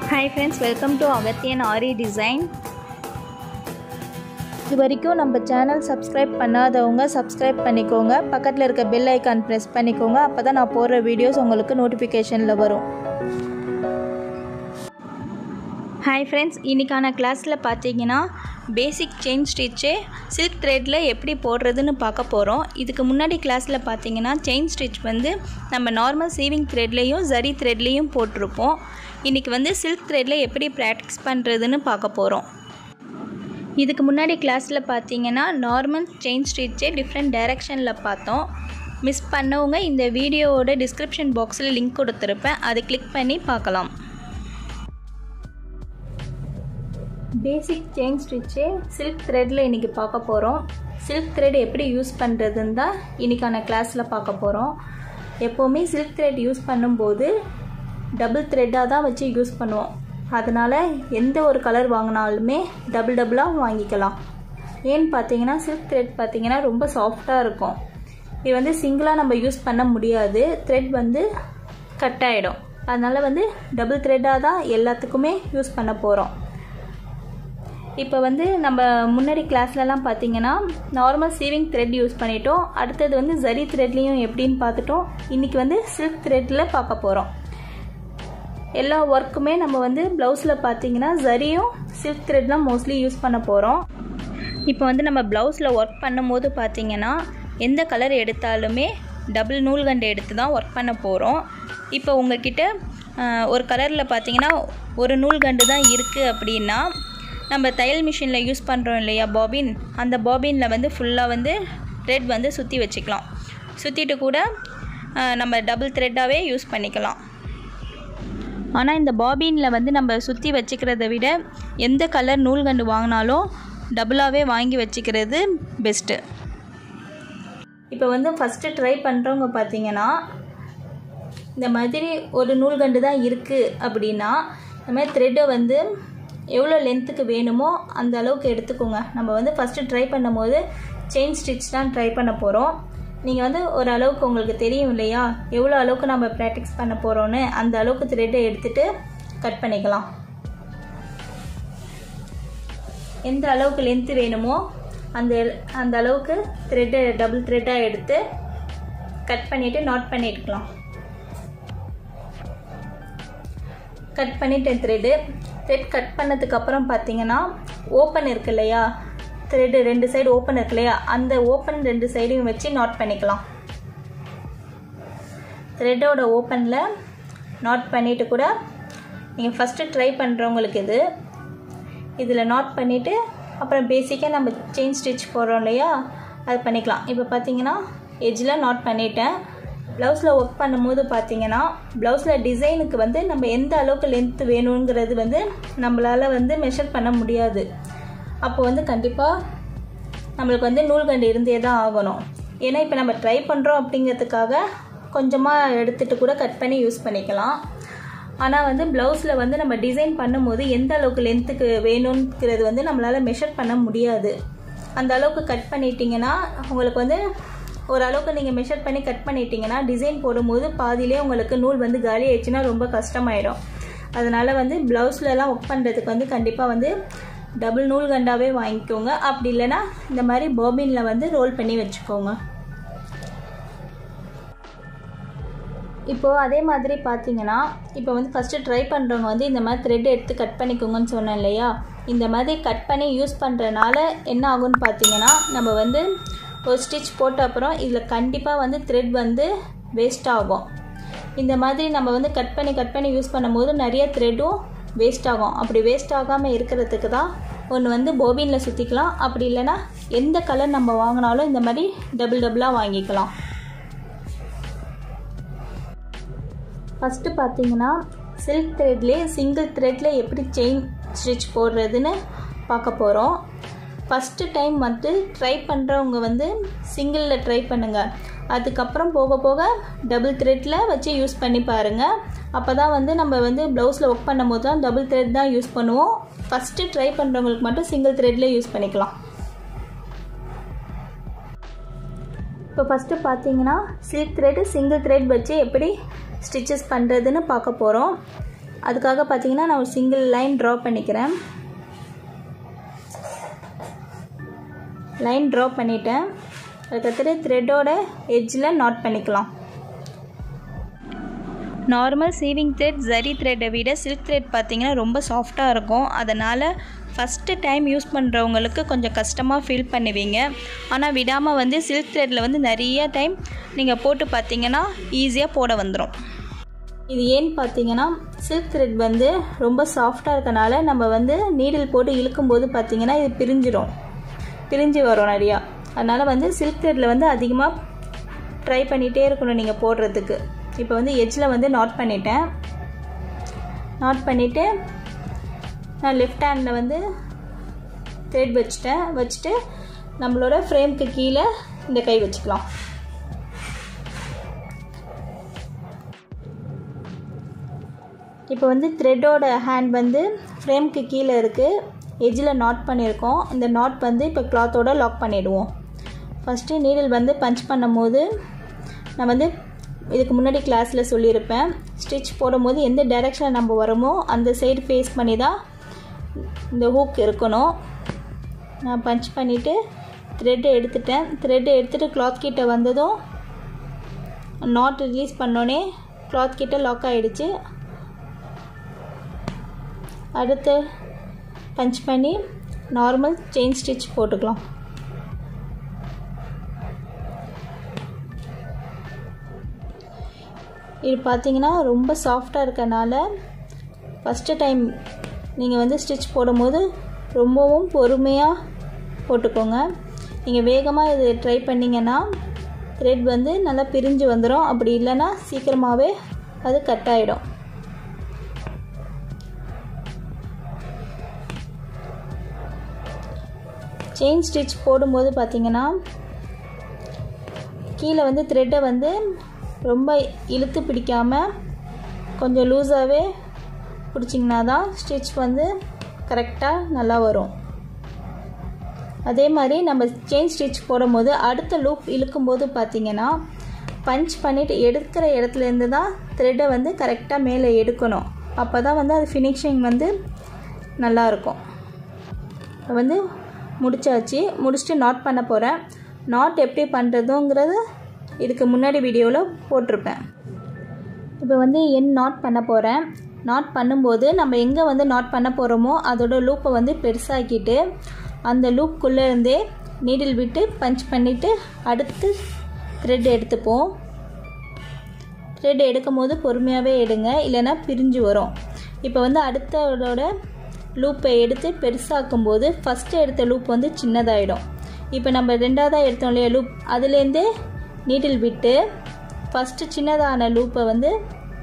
hi friends welcome to Agathiyan Aari design இது வரைக்கும் நம்ம சேனல் சப்ஸ்கிரைப் பண்ணாதவங்க சப்ஸ்கிரைப் பண்ணிக்கோங்க பக்கத்தில் இருக்க பெல் ஐக்கான் ப்ரெஸ் பண்ணிக்கோங்க அப்போ தான் நான் போடுற வீடியோஸ் உங்களுக்கு நோட்டிஃபிகேஷனில் வரும் ஹாய் ஃப்ரெண்ட்ஸ் இன்றைக்கான கிளாஸில் பார்த்தீங்கன்னா பேசிக் செயின் ஸ்டிச்சு சில்க் த்ரெட்டில் எப்படி போடுறதுன்னு பார்க்க போகிறோம் இதுக்கு முன்னாடி கிளாஸில் பார்த்தீங்கன்னா செயின் ஸ்டிச் வந்து நம்ம நார்மல் சீவிங் த்ரெட்லேயும் ஜரி த்ரெட்லேயும் போட்டிருப்போம் இன்றைக்கி வந்து சில்க் த்ரெட்டில் எப்படி ப்ராக்டிஸ் பண்ணுறதுன்னு பார்க்க போகிறோம் இதுக்கு முன்னாடி கிளாஸில் பார்த்தீங்கன்னா நார்மல் செயின் ஸ்டிச்சே டிஃப்ரெண்ட் டைரெக்ஷனில் பார்த்தோம் மிஸ் பண்ணவங்க இந்த வீடியோவோட டிஸ்கிரிப்ஷன் பாக்ஸில் லிங்க் கொடுத்துருப்பேன் அதை கிளிக் பண்ணி பார்க்கலாம் பேசிக் செயின் ஸ்டிச்சே சில்க் த்ரெட்டில் இன்றைக்கி பார்க்க போகிறோம் சில்க் த்ரெட் எப்படி யூஸ் பண்ணுறதுன்னு தான் இன்றைக்கான கிளாஸில் பார்க்க போகிறோம் எப்போவுமே சில்க் த்ரெட் யூஸ் பண்ணும்போது டபுள் த்ரெட்டாக தான் வச்சு யூஸ் பண்ணுவோம் அதனால் எந்த ஒரு கலர் வாங்கினாலுமே டபுள் டபுளாக வாங்கிக்கலாம் ஏன்னு பார்த்தீங்கன்னா சில்க் த்ரெட் பார்த்தீங்கன்னா ரொம்ப சாஃப்டாக இருக்கும் இது வந்து சிங்கிளாக நம்ம யூஸ் பண்ண முடியாது த்ரெட் வந்து கட் ஆகிடும் அதனால் வந்து டபுள் த்ரெட்டாக தான் எல்லாத்துக்குமே யூஸ் பண்ண போகிறோம் இப்போ வந்து நம்ம முன்னாடி கிளாஸ்லலாம் பார்த்தீங்கன்னா நார்மல் சீவிங் த்ரெட் யூஸ் பண்ணிட்டோம் அடுத்தது வந்து ஜரி த்ரெட்லேயும் எப்படின்னு பார்த்துட்டோம் இன்றைக்கி வந்து சில்க் த்ரெட்டில் பார்க்க போகிறோம் எல்லா ஒர்க்குமே நம்ம வந்து ப்ளவுஸில் பார்த்தீங்கன்னா ஜரியும் சில்க் த்ரெட் தான் மோஸ்ட்லி யூஸ் பண்ண போகிறோம் இப்போ வந்து நம்ம ப்ளவுஸில் ஒர்க் பண்ணும்போது பார்த்தீங்கன்னா எந்த கலர் எடுத்தாலுமே டபுள் நூல்கண்டு எடுத்து தான் ஒர்க் பண்ண போகிறோம் இப்போ உங்ககிட்ட ஒரு கலரில் பார்த்தீங்கன்னா ஒரு நூல்கண்டு தான் இருக்குது அப்படின்னா நம்ம தையல் மிஷினில் யூஸ் பண்ணுறோம் இல்லையா பாபின் அந்த பாபினில் வந்து ஃபுல்லாக வந்து த்ரெட் வந்து சுற்றி வச்சுக்கலாம் சுற்றிட்டு கூட நம்ம டபுள் த்ரெட்டாகவே யூஸ் பண்ணிக்கலாம் ஆனால் இந்த பாபினில் வந்து நம்ம சுற்றி வச்சுக்கிறத விட எந்த கலர் நூல்கண்டு வாங்கினாலும் டபுளாகவே வாங்கி வச்சுக்கிறது பெஸ்ட்டு இப்போ வந்து ஃபஸ்ட்டு ட்ரை பண்ணுறவங்க பார்த்தீங்கன்னா இந்த மாதிரி ஒரு நூல்கண்டு தான் இருக்குது அப்படின்னா இந்த மாதிரி த்ரெட்டை வந்து எவ்வளோ லென்த்துக்கு வேணுமோ அந்த அளவுக்கு எடுத்துக்கோங்க நம்ம வந்து ஃபஸ்ட்டு ட்ரை பண்ணும்போது செயின் ஸ்டிச் தான் ட்ரை பண்ண போகிறோம் நீங்கள் வந்து ஒரு அளவுக்கு உங்களுக்கு தெரியும் இல்லையா எவ்வளோ அளவுக்கு நம்ம ப்ராக்டிஸ் பண்ண போகிறோன்னு அந்த அளவுக்கு த்ரெட்டை எடுத்துகிட்டு கட் பண்ணிக்கலாம் எந்த அளவுக்கு லென்த்து வேணுமோ அந்த அந்த அளவுக்கு த்ரெட்டை டபுள் த்ரெட்டாக எடுத்து கட் பண்ணிவிட்டு நாட் பண்ணிட்டுக்கலாம் கட் பண்ணிட்டேன் த்ரெட்டு த்ரெட் கட் பண்ணதுக்கப்புறம் பார்த்தீங்கன்னா ஓப்பன் இருக்கு இல்லையா த்ரெட்டு ரெண்டு சைடு ஓப்பன் இருக்கு இல்லையா அந்த ஓப்பன் ரெண்டு சைடையும் வச்சு நாட் பண்ணிக்கலாம் த்ரெட்டோட ஓப்பனில் நாட் பண்ணிவிட்டு கூட நீங்கள் ஃபஸ்ட்டு ட்ரை பண்ணுறவங்களுக்கு இது இதில் நாட் பண்ணிவிட்டு அப்புறம் பேசிக்காக நம்ம செயின் ஸ்டிச் போடுறோம் இல்லையா அது பண்ணிக்கலாம் இப்போ பார்த்தீங்கன்னா எஜ்ஜில் நாட் பண்ணிட்டேன் ப்ளவுஸில் ஒர்க் பண்ணும்போது பார்த்தீங்கன்னா ப்ளவுஸில் டிசைனுக்கு வந்து நம்ம எந்த அளவுக்கு லென்த்து வேணுங்கிறது வந்து நம்மளால் வந்து மெஷர் பண்ண முடியாது அப்போ வந்து கண்டிப்பாக நம்மளுக்கு வந்து நூல்கண்டு இருந்தே தான் ஆகணும் ஏன்னா இப்போ நம்ம ட்ரை பண்ணுறோம் அப்படிங்கிறதுக்காக கொஞ்சமாக எடுத்துகிட்டு கூட கட் பண்ணி யூஸ் பண்ணிக்கலாம் ஆனால் வந்து ப்ளவுஸில் வந்து நம்ம டிசைன் பண்ணும்போது எந்த அளவுக்கு லென்த்துக்கு வேணுங்கிறது வந்து நம்மளால் மெஷர் பண்ண முடியாது அந்த அளவுக்கு கட் பண்ணிட்டீங்கன்னா உங்களுக்கு வந்து ஓரளவுக்கு நீங்கள் மெஷர் பண்ணி கட் பண்ணிட்டீங்கன்னா டிசைன் போடும்போது பாதியிலே உங்களுக்கு நூல் வந்து காலி ஆயிடுச்சுன்னா ரொம்ப கஷ்டமாயிடும் அதனால் வந்து ப்ளவுஸ்லலாம் ஒர்க் பண்ணுறதுக்கு வந்து கண்டிப்பாக வந்து டபுள் நூல் கண்டாவே வாங்கிக்கோங்க அப்படி இல்லைன்னா இந்த மாதிரி பாபினில் வந்து ரோல் பண்ணி வச்சுக்கோங்க இப்போது அதே மாதிரி பார்த்தீங்கன்னா இப்போ வந்து ஃபஸ்ட்டு ட்ரை பண்ணுறவங்க வந்து இந்த மாதிரி த்ரெட் எடுத்து கட் பண்ணிக்கோங்கன்னு சொன்னேன் இல்லையா இந்த மாதிரி கட் பண்ணி யூஸ் பண்ணுறனால என்ன ஆகும்னு பார்த்தீங்கன்னா நம்ம வந்து ஒரு ஸ்டிச் போட்ட அப்புறம் இதில் கண்டிப்பாக வந்து த்ரெட் வந்து வேஸ்ட் ஆகும் இந்த மாதிரி நம்ம வந்து கட் பண்ணி கட் பண்ணி யூஸ் பண்ணும்போது நிறைய த்ரெட்டும் வேஸ்ட் ஆகும் அப்படி வேஸ்ட் ஆகாமல் இருக்கிறதுக்கு தான் ஒன்று வந்து போபினில் சுற்றிக்கலாம் அப்படி இல்லைன்னா எந்த கலர் நம்ம வாங்கினாலும் இந்த மாதிரி டபுள் டபுளாக வாங்கிக்கலாம் ஃபஸ்ட்டு பார்த்தீங்கன்னா சில்க் த்ரெட்லேயே சிங்கிள் த்ரெட்டில் எப்படி செயின் ஸ்டிச் போடுறதுன்னு பார்க்க போகிறோம் ஃபஸ்ட்டு டைம் வந்து ட்ரை பண்ணுறவங்க வந்து சிங்கிளில் ட்ரை பண்ணுங்கள் அதுக்கப்புறம் போக போக டபுள் த்ரெட்டில் வச்சு யூஸ் பண்ணி பாருங்கள் அப்போ தான் வந்து நம்ம வந்து ப்ளவுஸில் ஒர்க் பண்ணும்போது தான் டபுள் த்ரெட் தான் யூஸ் பண்ணுவோம் ஃபஸ்ட்டு ட்ரை பண்ணுறவங்களுக்கு மட்டும் சிங்கிள் த்ரெட்டில் யூஸ் பண்ணிக்கலாம் இப்போ ஃபஸ்ட்டு பார்த்தீங்கன்னா சில்க் த்ரெட்டு சிங்கிள் த்ரெட் வச்சு எப்படி ஸ்டிச்சஸ் பண்ணுறதுன்னு பார்க்க போகிறோம் அதுக்காக பார்த்தீங்கன்னா நான் ஒரு சிங்கிள் லைன் ட்ரா பண்ணிக்கிறேன் லைன் ட்ரா பண்ணிட்டேன் அதுக்கடுத்து த்ரெட்டோட எட்ஜில் நாட் பண்ணிக்கலாம் நார்மல் சீவிங் த்ரெட் ஜரி த்ரெட்டை விட சில்க் த்ரெட் பார்த்திங்கன்னா ரொம்ப சாஃப்டாக இருக்கும் அதனால் ஃபஸ்ட்டு டைம் யூஸ் பண்ணுறவங்களுக்கு கொஞ்சம் கஷ்டமாக ஃபீல் பண்ணுவீங்க ஆனால் விடாமல் வந்து சில்க் த்ரெட்டில் வந்து நிறைய டைம் நீங்கள் போட்டு பார்த்தீங்கன்னா ஈஸியாக போட வந்துடும் இது ஏன்னு பார்த்தீங்கன்னா சில்க் த்ரெட் வந்து ரொம்ப சாஃப்டாக இருக்கனால நம்ம வந்து நீடில் போட்டு இழுக்கும்போது பார்த்தீங்கன்னா இது பிரிஞ்சிடும் பிரிஞ்சு வரும் நிறையா அதனால் வந்து சில்க் த்ரெட்டில் வந்து அதிகமாக ட்ரை பண்ணிகிட்டே இருக்கணும் நீங்கள் போடுறதுக்கு இப்போ வந்து எட்ஜில் வந்து நாட் பண்ணிட்டேன் நாட் பண்ணிவிட்டு நான் லெஃப்ட் ஹேண்டில் வந்து த்ரெட் வச்சுட்டேன் வச்சுட்டு நம்மளோட ஃப்ரேம்க்கு கீழே இந்த கை வச்சுக்கலாம் இப்போ வந்து த்ரெட்டோட ஹேண்ட் வந்து ஃப்ரேம்க்கு கீழே இருக்குது எஜ்ஜில் நாட் பண்ணியிருக்கோம் இந்த நாட் வந்து இப்போ கிளாத்தோட லாக் பண்ணிவிடுவோம் ஃபஸ்ட்டு நீடில் வந்து பஞ்ச் பண்ணும் போது நான் வந்து இதுக்கு முன்னாடி கிளாஸில் சொல்லியிருப்பேன் ஸ்டிச் போடும்போது எந்த டைரெக்ஷனில் நம்ம வரோமோ அந்த சைடு ஃபேஸ் பண்ணி தான் இந்த ஹூக் இருக்கணும் நான் பஞ்ச் பண்ணிவிட்டு த்ரெட்டை எடுத்துட்டேன் த்ரெட்டை எடுத்துகிட்டு கிளாத் கிட்ட வந்ததும் நாட் ரிலீஸ் பண்ணோன்னே கிளாத் கிட்ட லாக் ஆகிடுச்சு அடுத்து பஞ்ச் பண்ணி நார்மல் செயின் ஸ்டிச் போட்டுக்கலாம் இது பார்த்தீங்கன்னா ரொம்ப சாஃப்டாக இருக்கனால ஃபஸ்ட்டு டைம் நீங்கள் வந்து ஸ்டிச் போடும்போது ரொம்பவும் பொறுமையாக போட்டுக்கோங்க நீங்கள் வேகமாக இது ட்ரை பண்ணிங்கன்னா த்ரெட் வந்து நல்லா பிரிஞ்சு வந்துடும் அப்படி இல்லைன்னா சீக்கிரமாகவே அது கட் ஆகிடும் செயின் ஸ்டிச் போடும்போது பார்த்தீங்கன்னா கீழே வந்து த்ரெட்டை வந்து ரொம்ப இழுத்து பிடிக்காமல் கொஞ்சம் லூஸாகவே பிடிச்சிங்கன்னா தான் ஸ்டிச் வந்து கரெக்டாக நல்லா வரும் அதே மாதிரி நம்ம செயின் ஸ்டிச் போடும்போது அடுத்த லூப் இழுக்கும்போது பார்த்திங்கன்னா பஞ்ச் பண்ணிவிட்டு எடுக்கிற இடத்துலேருந்து தான் த்ரெட்டை வந்து கரெக்டாக மேலே எடுக்கணும் அப்போ தான் வந்து அது ஃபினிஷிங் வந்து நல்லாயிருக்கும் வந்து முடிச்சாச்சு முடிச்சுட்டு நாட் பண்ண போகிறேன் நாட் எப்படி பண்ணுறதுங்கிறது இதுக்கு முன்னாடி வீடியோவில் போட்டிருப்பேன் இப்போ வந்து என் நாட் பண்ண போகிறேன் நாட் பண்ணும்போது நம்ம எங்கே வந்து நாட் பண்ண போகிறோமோ அதோட லூப்பை வந்து பெருசாக்கிட்டு அந்த லூப்புக்குள்ளே இருந்தே நீடில் விட்டு பஞ்ச் பண்ணிவிட்டு அடுத்து த்ரெட் எடுத்துப்போம் த்ரெட் எடுக்கும் போது பொறுமையாகவே எடுங்க இல்லைன்னா பிரிஞ்சு வரும் இப்போ வந்து அடுத்ததோட லூப்பை எடுத்து பெருசாக்கும் போது ஃபஸ்ட்டு எடுத்த லூப் வந்து சின்னதாகிடும் இப்போ நம்ம ரெண்டாவதாக எடுத்தோம் இல்லையா லூப் அதுலேருந்தே நீடில் விட்டு ஃபஸ்ட்டு சின்னதான லூப்பை வந்து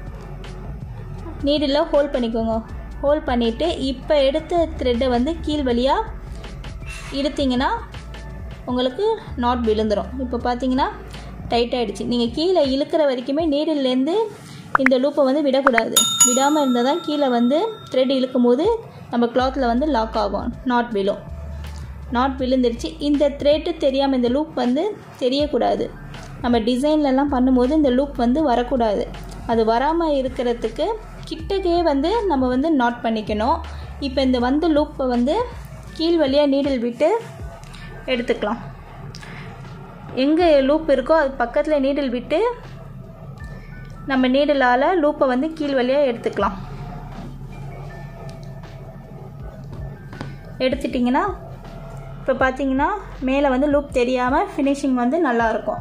நீடில் ஹோல்ட் பண்ணிக்கோங்க ஹோல்ட் பண்ணிவிட்டு இப்போ எடுத்த த்ரெட்டை வந்து கீழ் வழியாக இழுத்திங்கன்னா உங்களுக்கு நாட் விழுந்துடும் இப்போ பார்த்தீங்கன்னா டைட் ஆகிடுச்சு நீங்கள் கீழே இழுக்கிற வரைக்குமே நீடில்லேருந்து இந்த லூப்பை வந்து விடக்கூடாது விடாமல் இருந்தால் தான் கீழே வந்து த்ரெட் இழுக்கும் போது நம்ம கிளாத்தில் வந்து லாக் ஆகும் நாட் விழும் நாட் விழுந்துருச்சு இந்த த்ரெட்டு தெரியாமல் இந்த லூப் வந்து தெரியக்கூடாது நம்ம டிசைன்லலாம் பண்ணும்போது இந்த லூப் வந்து வரக்கூடாது அது வராமல் இருக்கிறதுக்கு கிட்டக்கே வந்து நம்ம வந்து நாட் பண்ணிக்கணும் இப்போ இந்த வந்த லூப்பை வந்து கீழ் வழியாக நீடில் விட்டு எடுத்துக்கலாம் எங்கே லூப் இருக்கோ அது பக்கத்தில் நீடில் விட்டு நம்ம நீடிலால் லூப்பை வந்து கீழ் வழியாக எடுத்துக்கலாம் எடுத்துட்டிங்கன்னா இப்போ பார்த்தீங்கன்னா மேலே வந்து லூப் தெரியாமல் ஃபினிஷிங் வந்து நல்லாயிருக்கும்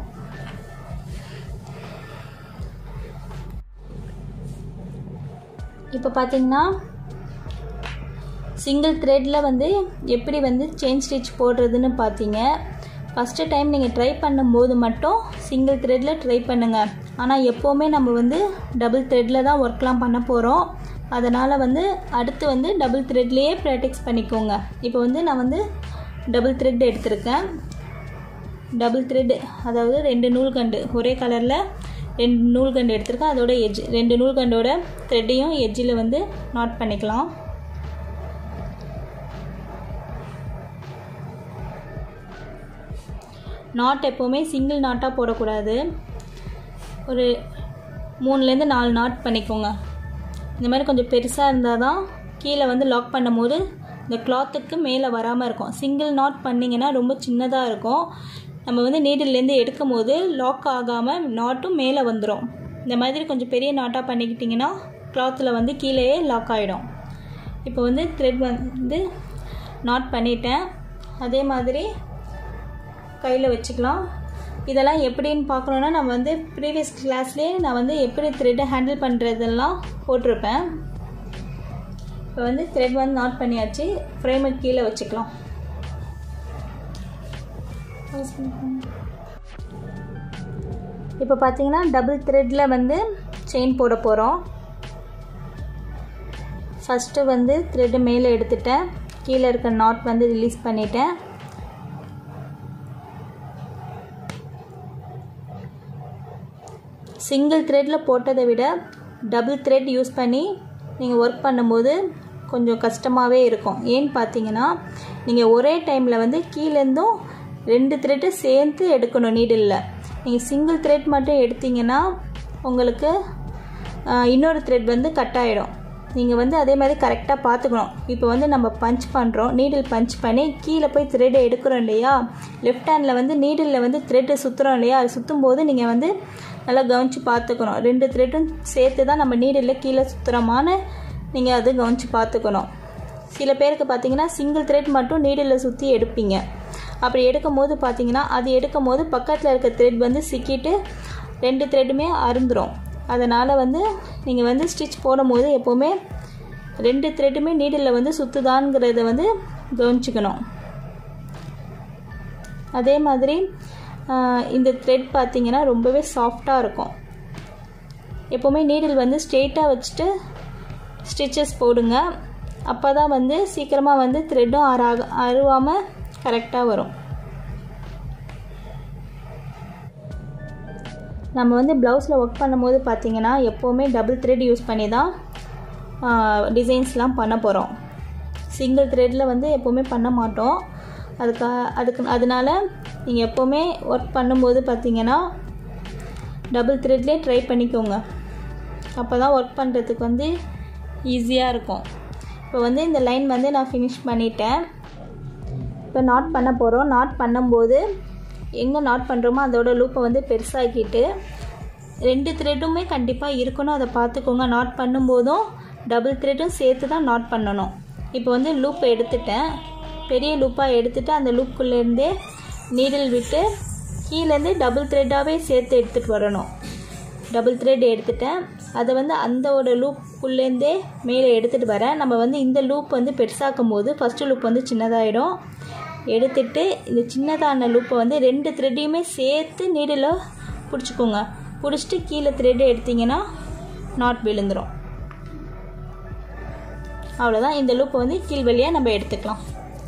இப்போ பார்த்தீங்கன்னா சிங்கிள் த்ரெட்டில் வந்து எப்படி வந்து செயின் ஸ்டிச் போடுறதுன்னு பார்த்தீங்க ஃபஸ்ட்டு டைம் நீங்கள் ட்ரை பண்ணும்போது மட்டும் சிங்கிள் த்ரெட்டில் ட்ரை பண்ணுங்கள் ஆனால் எப்போவுமே நம்ம வந்து டபுள் த்ரெட்டில் தான் ஒர்க்லாம் பண்ண போகிறோம் அதனால் வந்து அடுத்து வந்து டபுள் த்ரெட்லேயே ப்ராக்டிக்ஸ் பண்ணிக்கோங்க இப்போ வந்து நான் வந்து டபுள் த்ரெட் எடுத்திருக்கேன் டபுள் த்ரெட் அதாவது ரெண்டு நூல்கண்டு ஒரே கலரில் ரெண்டு நூல்கண்டு எடுத்திருக்கேன் அதோட எஜ் ரெண்டு நூல்கண்டோட த்ரெட்டையும் எஜ்ஜில் வந்து நாட் பண்ணிக்கலாம் நாட் எப்போவுமே சிங்கிள் நாட்டாக போடக்கூடாது ஒரு மூணுலேருந்து நாலு நாட் பண்ணிக்கோங்க இந்த மாதிரி கொஞ்சம் பெருசாக இருந்தால் தான் கீழே வந்து லாக் பண்ணும்போது இந்த கிளாத்துக்கு மேலே வராமல் இருக்கும் சிங்கிள் நாட் பண்ணிங்கன்னா ரொம்ப சின்னதாக இருக்கும் நம்ம வந்து நீடில்லேருந்து எடுக்கும் போது லாக் ஆகாமல் நாட்டும் மேலே வந்துடும் இந்த மாதிரி கொஞ்சம் பெரிய நாட்டாக பண்ணிக்கிட்டிங்கன்னா கிளாத்தில் வந்து கீழேயே லாக் ஆகிடும் இப்போ வந்து த்ரெட் வந்து நாட் பண்ணிட்டேன் அதே மாதிரி கையில் வச்சுக்கலாம் இதெல்லாம் எப்படின்னு பார்க்கணுன்னா நம்ம வந்து ப்ரீவியஸ் கிளாஸ்லேயே நான் வந்து எப்படி த்ரெட்டை ஹேண்டில் பண்ணுறதெல்லாம் போட்டிருப்பேன் இப்போ வந்து த்ரெட் வந்து நாட் பண்ணியாச்சு ஃப்ரேமை கீழே வச்சுக்கலாம் இப்போ பார்த்தீங்கன்னா டபுள் த்ரெட்டில் வந்து செயின் போட போகிறோம் ஃபஸ்ட்டு வந்து த்ரெட்டு மேலே எடுத்துட்டேன் கீழே இருக்க நாட் வந்து ரிலீஸ் பண்ணிட்டேன் சிங்கிள் த்ரெட்டில் போட்டதை விட டபுள் த்ரெட் யூஸ் பண்ணி நீங்கள் ஒர்க் பண்ணும்போது கொஞ்சம் கஷ்டமாகவே இருக்கும் ஏன்னு பார்த்தீங்கன்னா நீங்கள் ஒரே டைமில் வந்து கீழேருந்தும் ரெண்டு த்ரெட்டு சேர்த்து எடுக்கணும் நீடில் நீங்கள் சிங்கிள் த்ரெட் மட்டும் எடுத்தீங்கன்னா உங்களுக்கு இன்னொரு த்ரெட் வந்து கட் ஆகிடும் நீங்கள் வந்து அதே மாதிரி கரெக்டாக பார்த்துக்கணும் இப்போ வந்து நம்ம பஞ்ச் பண்ணுறோம் நீடில் பஞ்ச் பண்ணி கீழே போய் த்ரெட்டை எடுக்கிறோம் இல்லையா லெஃப்ட் ஹேண்டில் வந்து நீடிலில் வந்து த்ரெட்டை சுற்றுறோம் இல்லையா அது சுற்றும் போது நீங்கள் வந்து நல்லா கவனித்து பார்த்துக்கணும் ரெண்டு த்ரெட்டும் சேர்த்து தான் நம்ம நீடில் கீழே சுற்றுறோமான்னு நீங்கள் அது கவனித்து பார்த்துக்கணும் சில பேருக்கு பார்த்தீங்கன்னா சிங்கிள் த்ரெட் மட்டும் நீடில் சுற்றி எடுப்பீங்க அப்படி எடுக்கும் போது பார்த்தீங்கன்னா அது எடுக்கும் போது பக்கத்தில் இருக்க த்ரெட் வந்து சிக்கிட்டு ரெண்டு த்ரெட்டுமே அருந்துடும் அதனால் வந்து நீங்கள் வந்து ஸ்டிச் போடும்போது எப்போவுமே ரெண்டு த்ரெட்டுமே நீடில் வந்து சுற்றுதான்ங்கிறத வந்து கவனிச்சுக்கணும் அதே மாதிரி இந்த த்ரெட் பார்த்தீங்கன்னா ரொம்பவே சாஃப்டாக இருக்கும் எப்போவுமே நீடில் வந்து ஸ்ட்ரெயிட்டாக வச்சுட்டு ஸ்டிச்சஸ் போடுங்க அப்போ தான் வந்து சீக்கிரமாக வந்து த்ரெட்டும் அறாக அருவாமல் கரெக்டாக வரும் நம்ம வந்து ப்ளவுஸில் ஒர்க் பண்ணும்போது பார்த்திங்கன்னா எப்போவுமே டபுள் த்ரெட் யூஸ் பண்ணி தான் டிசைன்ஸ்லாம் பண்ண போகிறோம் சிங்கிள் த்ரெட்டில் வந்து எப்போவுமே பண்ண மாட்டோம் அதுக்கா அதுக்கு அதனால் நீங்கள் எப்போவுமே ஒர்க் பண்ணும்போது பார்த்தீங்கன்னா டபுள் த்ரெட்லேயே ட்ரை பண்ணிக்கோங்க அப்போ தான் ஒர்க் பண்ணுறதுக்கு வந்து ஈஸியாக இருக்கும் இப்போ வந்து இந்த லைன் வந்து நான் ஃபினிஷ் பண்ணிட்டேன் இப்போ நாட் பண்ண போகிறோம் நாட் பண்ணும்போது எங்கே நாட் பண்ணுறோமோ அதோட லூப்பை வந்து பெருசாக்கிட்டு ரெண்டு த்ரெட்டுமே கண்டிப்பாக இருக்கணும் அதை பார்த்துக்கோங்க நாட் பண்ணும்போதும் டபுள் த்ரெட்டும் சேர்த்து தான் நாட் பண்ணணும் இப்போ வந்து லூப் எடுத்துட்டேன் பெரிய லூப்பாக எடுத்துகிட்டு அந்த லூப்புக்குள்ளேருந்தே நீடில் விட்டு கீழேருந்து டபுள் த்ரெட்டாகவே சேர்த்து எடுத்துகிட்டு வரணும் டபுள் த்ரெட் எடுத்துட்டேன் அதை வந்து அந்தோட லூப்புக்குள்ளேருந்தே மேலே எடுத்துகிட்டு வரேன் நம்ம வந்து இந்த லூப் வந்து பெருசாக்கும் போது ஃபஸ்ட்டு லூப் வந்து சின்னதாகிடும் எடுத்துட்டு இந்த சின்னதான லூப்பை வந்து ரெண்டு த்ரெட்டையுமே சேர்த்து நீடில் பிடிச்சிக்கோங்க பிடிச்சிட்டு கீழே த்ரெட் எடுத்திங்கன்னா நாட் விழுந்துடும் அவ்வளோதான் இந்த லூப்பை வந்து கீழ் வழியாக நம்ம எடுத்துக்கலாம்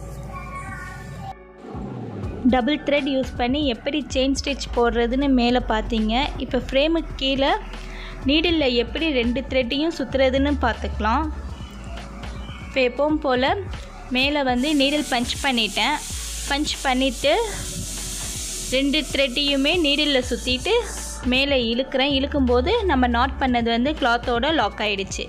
டபுள் த்ரெட் யூஸ் பண்ணி எப்படி செயின் ஸ்டிச் போடுறதுன்னு மேலே பார்த்தீங்க இப்போ ஃப்ரேமுக்கு கீழே நீடில் எப்படி ரெண்டு த்ரெட்டையும் சுற்றுறதுன்னு பார்த்துக்கலாம் இப்போ எப்பவும் போல் மேலே வந்து நீடில் பஞ்ச் பண்ணிட்டேன் பஞ்ச் பண்ணிவிட்டு ரெண்டு த்ரெட்டையுமே நீடில் சுற்றிட்டு மேலே இழுக்கிறேன் இழுக்கும்போது நம்ம நாட் பண்ணது வந்து கிளாத்தோட லாக் ஆகிடுச்சு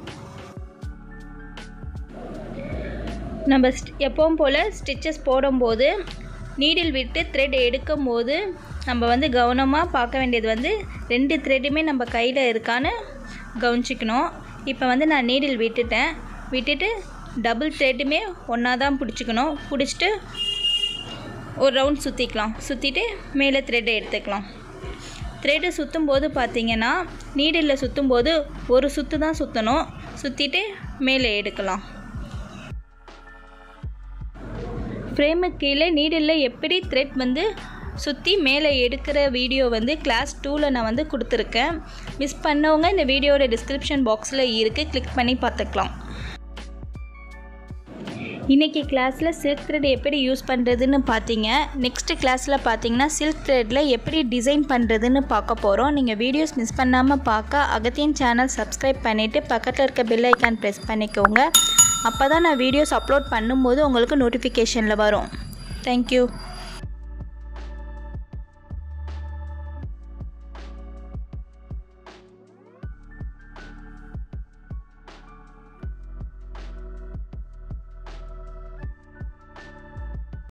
நம்ம எப்பவும் போல் ஸ்டிச்சஸ் போடும்போது நீடில் விட்டு த்ரெட் எடுக்கும் போது நம்ம வந்து கவனமாக பார்க்க வேண்டியது வந்து ரெண்டு த்ரெட்டுமே நம்ம கையில் இருக்கான்னு கவனிச்சிக்கணும் இப்போ வந்து நான் நீடில் விட்டுட்டேன் விட்டுட்டு டபுள் த்ரெட்டுமே ஒன்றா தான் பிடிச்சிக்கணும் பிடிச்சிட்டு ஒரு ரவுண்ட் சுற்றிக்கலாம் சுற்றிட்டு மேலே த்ரெட்டை எடுத்துக்கலாம் த்ரெட்டு சுற்றும் போது பார்த்தீங்கன்னா நீடில் சுற்றும் போது ஒரு சுற்று தான் சுற்றணும் சுற்றிட்டு மேலே எடுக்கலாம் ஃப்ரேமுக்கு கீழே நீடில் எப்படி த்ரெட் வந்து சுற்றி மேலே எடுக்கிற வீடியோ வந்து கிளாஸ் டூவில் நான் வந்து கொடுத்துருக்கேன் மிஸ் பண்ணவங்க இந்த வீடியோட டிஸ்கிரிப்ஷன் பாக்ஸில் இருக்குது கிளிக் பண்ணி பார்த்துக்கலாம் இன்றைக்கி கிளாஸில் சில்க் த்ரெட் எப்படி யூஸ் பண்ணுறதுன்னு பார்த்தீங்க நெக்ஸ்ட்டு கிளாஸில் பார்த்தீங்கன்னா சில்க் த்ரெட்டில் எப்படி டிசைன் பண்ணுறதுன்னு பார்க்க போகிறோம் நீங்கள் வீடியோஸ் மிஸ் பண்ணாமல் பார்க்க அகத்தியன் சேனல் சப்ஸ்கிரைப் பண்ணிவிட்டு பக்கத்தில் இருக்க பெல் ஐக்கான் ப்ரெஸ் பண்ணிக்கோங்க அப்போ தான் நான் வீடியோஸ் அப்லோட் பண்ணும்போது உங்களுக்கு நோட்டிஃபிகேஷனில் வரும் தேங்க்யூ